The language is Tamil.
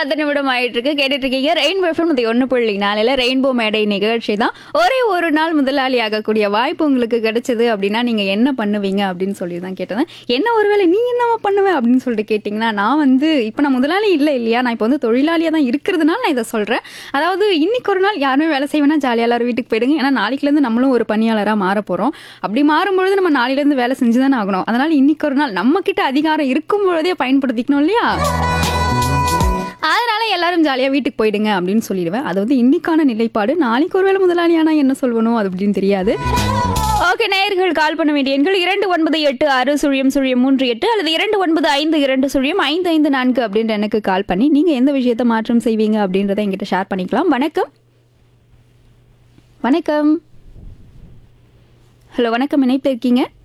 பத்து நிமிடம் ஆயிட்டு இருக்கு கேட்டுட்டு இருக்கீங்க ரெயின்போ எஃப்எம் இது ஒன்று புள்ளி நாளில் ரெயின்போ மேடை நிகழ்ச்சி தான் ஒரே ஒரு நாள் முதலாளி ஆகக்கூடிய வாய்ப்பு உங்களுக்கு கிடைச்சது அப்படின்னா நீங்கள் என்ன பண்ணுவீங்க அப்படின்னு சொல்லி தான் கேட்டேன் என்ன ஒருவேளை நீ என்னவா பண்ணுவேன் அப்படின்னு சொல்லிட்டு கேட்டிங்கன்னா நான் வந்து இப்போ நான் முதலாளி இல்லை இல்லையா நான் இப்போ வந்து தொழிலாளியாக தான் இருக்கிறதுனால நான் இதை சொல்கிறேன் அதாவது இன்னைக்கு ஒரு நாள் யாருமே வேலை செய்வேனா ஜாலியாக எல்லாரும் வீட்டுக்கு போயிடுங்க ஏன்னா நாளைக்குலேருந்து நம்மளும் ஒரு பணியாளராக மாற போகிறோம் அப்படி மாறும்பொழுது நம்ம நாளையிலேருந்து வேலை செஞ்சு தானே ஆகணும் அதனால இன்னைக்கு ஒரு நாள் நம்ம கிட்ட அதிகாரம் இருக்கும் பொழுதே பயன்படுத்திக்கணும் இல்லையா அதனால எல்லாரும் ஜாலியாக வீட்டுக்கு போயிடுங்க அப்படின்னு சொல்லிடுவேன் அது வந்து இன்னைக்கான நிலைப்பாடு நாளைக்கு ஒருவேளை முதலாளியானா என்ன சொல்லணும் அது அப்படின்னு தெரியாது ஓகே நேயர்கள் கால் பண்ண வேண்டிய எண்கள் இரண்டு ஒன்பது எட்டு ஆறு சுழியம் சுழியம் மூன்று எட்டு அல்லது இரண்டு ஒன்பது ஐந்து இரண்டு சுழியம் ஐந்து ஐந்து நான்கு அப்படின்ற எனக்கு கால் பண்ணி நீங்கள் எந்த விஷயத்தை மாற்றம் செய்வீங்க அப்படின்றத என்கிட்ட ஷேர் பண்ணிக்கலாம் வணக்கம் வணக்கம் ஹலோ வணக்கம் இணைப்பு இருக்கீங்க